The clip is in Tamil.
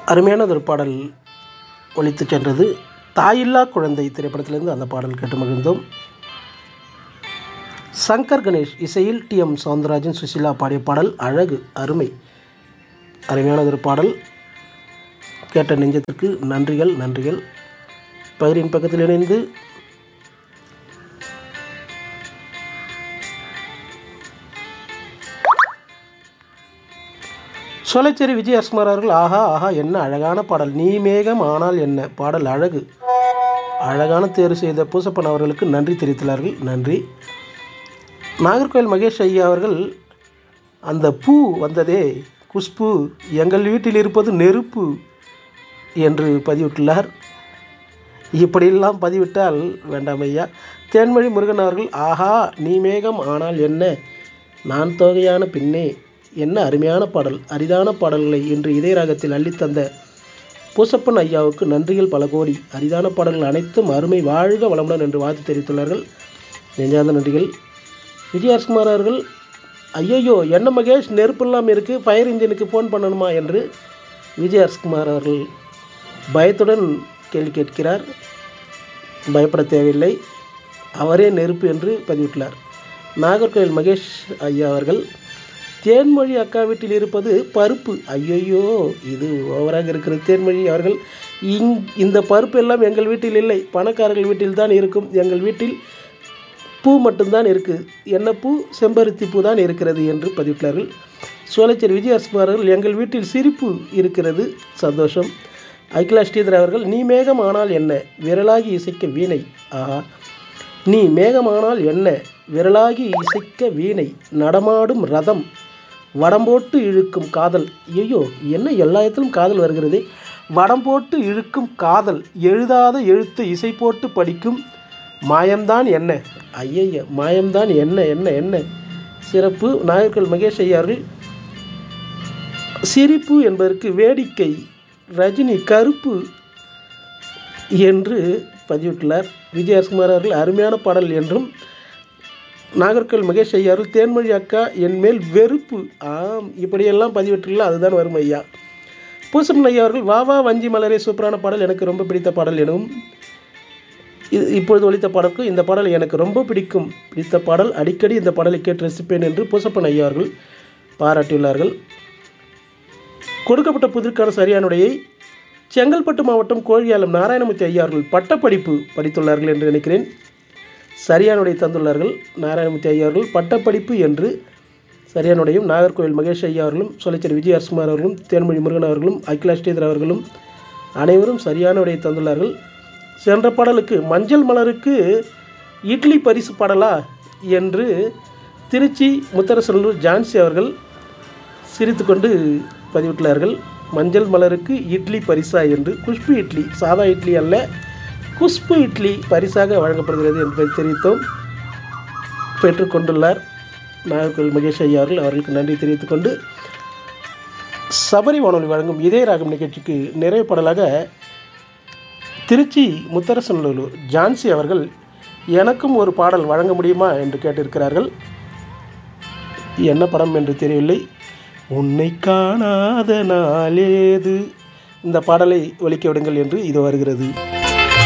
அருமையானது ஒரு பாடல் ஒலித்து சென்றது தாயில்லா குழந்தை திரைப்படத்திலிருந்து அந்த பாடல் கேட்டு மகிழ்ந்தோம் சங்கர் கணேஷ் இசையில் டி எம் சவுந்தரராஜன் சுசிலா பாடிய பாடல் அழகு அருமை அருமையானது ஒரு பாடல் கேட்ட நெஞ்சத்திற்கு நன்றிகள் நன்றிகள் பகிரின் பக்கத்தில் இணைந்து சோலைச்சேரி விஜய் அஸ்மார் அவர்கள் ஆஹா ஆஹா என்ன அழகான பாடல் நீ மேகம் ஆனால் என்ன பாடல் அழகு அழகான தேர்வு செய்த பூசப்பன் அவர்களுக்கு நன்றி தெரிவித்துள்ளார்கள் நன்றி நாகர்கோவில் மகேஷ் ஐயா அவர்கள் அந்த பூ வந்ததே குஷ்பு எங்கள் வீட்டில் இருப்பது நெருப்பு என்று பதிவிட்டுள்ளார் இப்படியெல்லாம் பதிவிட்டால் வேண்டாம் ஐயா தேன்மொழி முருகன் அவர்கள் ஆஹா நீ மேகம் ஆனால் என்ன நான் தொகையான பின்னே என்ன அருமையான பாடல் அரிதான பாடல்களை இன்று இதயராகத்தில் அள்ளித்தந்த பூசப்பன் ஐயாவுக்கு நன்றிகள் பல கோடி அரிதான பாடல்கள் அனைத்தும் அருமை வாழ்க வளமுடன் என்று வாழ்த்து தெரிவித்துள்ளார்கள் நெஞ்சார்ந்த நன்றிகள் விஜயகுமார் அவர்கள் ஐயையோ என்ன மகேஷ் நெருப்பெல்லாம் இருக்குது ஃபயர் இன்ஜினுக்கு ஃபோன் பண்ணணுமா என்று விஜயகுமார் அவர்கள் பயத்துடன் கேள்வி கேட்கிறார் பயப்பட தேவையில்லை அவரே நெருப்பு என்று பதிவிட்டுள்ளார் நாகர்கோவில் மகேஷ் ஐயா அவர்கள் தேன்மொழி அக்கா வீட்டில் இருப்பது பருப்பு ஐயையோ இது ஓவராக இருக்கிறது தேன்மொழி அவர்கள் இங் இந்த பருப்பு எல்லாம் எங்கள் வீட்டில் இல்லை பணக்காரர்கள் வீட்டில் தான் இருக்கும் எங்கள் வீட்டில் பூ மட்டும்தான் இருக்குது என்ன பூ செம்பருத்தி பூ தான் இருக்கிறது என்று பதிவிட்டார்கள் சோலைச்சேரி விஜயகுமார் அவர்கள் எங்கள் வீட்டில் சிரிப்பு இருக்கிறது சந்தோஷம் அகிலா ஸ்ரீதர் அவர்கள் நீ மேகம் ஆனால் என்ன விரலாகி இசைக்க வீணை ஆஹா நீ மேகமானால் என்ன விரலாகி இசைக்க வீணை நடமாடும் ரதம் வடம் போட்டு இழுக்கும் காதல் ஐயோ என்ன எல்லா இடத்திலும் காதல் வருகிறது வடம் போட்டு இழுக்கும் காதல் எழுதாத எழுத்து இசை போட்டு படிக்கும் மாயம்தான் என்ன ஐயய்ய மாயம்தான் என்ன என்ன என்ன சிறப்பு நாயக்கல் மகேஷ் ஐயா அவர்கள் சிரிப்பு என்பதற்கு வேடிக்கை ரஜினி கருப்பு என்று பதிவிட்டுள்ளார் விஜயகுமார் அவர்கள் அருமையான பாடல் என்றும் நாகர்கோவில் மகேஷ் ஐயா அவர்கள் தேன்மொழி அக்கா என் மேல் வெறுப்பு ஆம் இப்படியெல்லாம் பதிவிட்டுள்ள அதுதான் வரும் ஐயா பூசமன் ஐயா அவர்கள் வா வா வஞ்சி மலரே சூப்பரான பாடல் எனக்கு ரொம்ப பிடித்த பாடல் எனவும் இது இப்பொழுது ஒழித்த பாடலுக்கு இந்த பாடல் எனக்கு ரொம்ப பிடிக்கும் பிடித்த பாடல் அடிக்கடி இந்த பாடலை கேட்டு ரசிப்பேன் என்று பூசப்பன் ஐயா அவர்கள் பாராட்டியுள்ளார்கள் கொடுக்கப்பட்ட புதிர்க்கான சரியானுடையை செங்கல்பட்டு மாவட்டம் கோழியாலம் நாராயணமூர்த்தி ஐயா அவர்கள் பட்டப்படிப்பு படித்துள்ளார்கள் என்று நினைக்கிறேன் சரியானுடைய தந்துள்ளார்கள் நாராயணமூர்த்தி ஐயா அவர்கள் பட்டப்படிப்பு என்று சரியானுடையும் நாகர்கோவில் மகேஷ் ஐயா அவர்களும் சொலைச்சேரி விஜய் அரசுமார் அவர்களும் தேன்மொழி முருகன் அவர்களும் அகிலா ஸ்ரீதர் அவர்களும் அனைவரும் சரியான உடையை தந்துள்ளார்கள் சென்ற பாடலுக்கு மஞ்சள் மலருக்கு இட்லி பரிசு பாடலா என்று திருச்சி முத்தரசனூர் ஜான்சி அவர்கள் சிரித்துக்கொண்டு பதிவிட்டுள்ளார்கள் மஞ்சள் மலருக்கு இட்லி பரிசா என்று குஷ்பு இட்லி சாதா இட்லி அல்ல குஷ்பு இட்லி பரிசாக வழங்கப்படுகிறது என்பதை தெரிவித்தோம் பெற்றுக்கொண்டுள்ளார் நாகர்கோவில் மகேஷ் ஐயா அவர்கள் அவர்களுக்கு நன்றி தெரிவித்துக்கொண்டு சபரி வானொலி வழங்கும் இதய ராகம் நிகழ்ச்சிக்கு நிறைவு பாடலாக திருச்சி முத்தரசனூர் ஜான்சி அவர்கள் எனக்கும் ஒரு பாடல் வழங்க முடியுமா என்று கேட்டிருக்கிறார்கள் என்ன படம் என்று தெரியவில்லை உன்னை காணாத நாளேது இந்த பாடலை ஒலிக்க விடுங்கள் என்று இது வருகிறது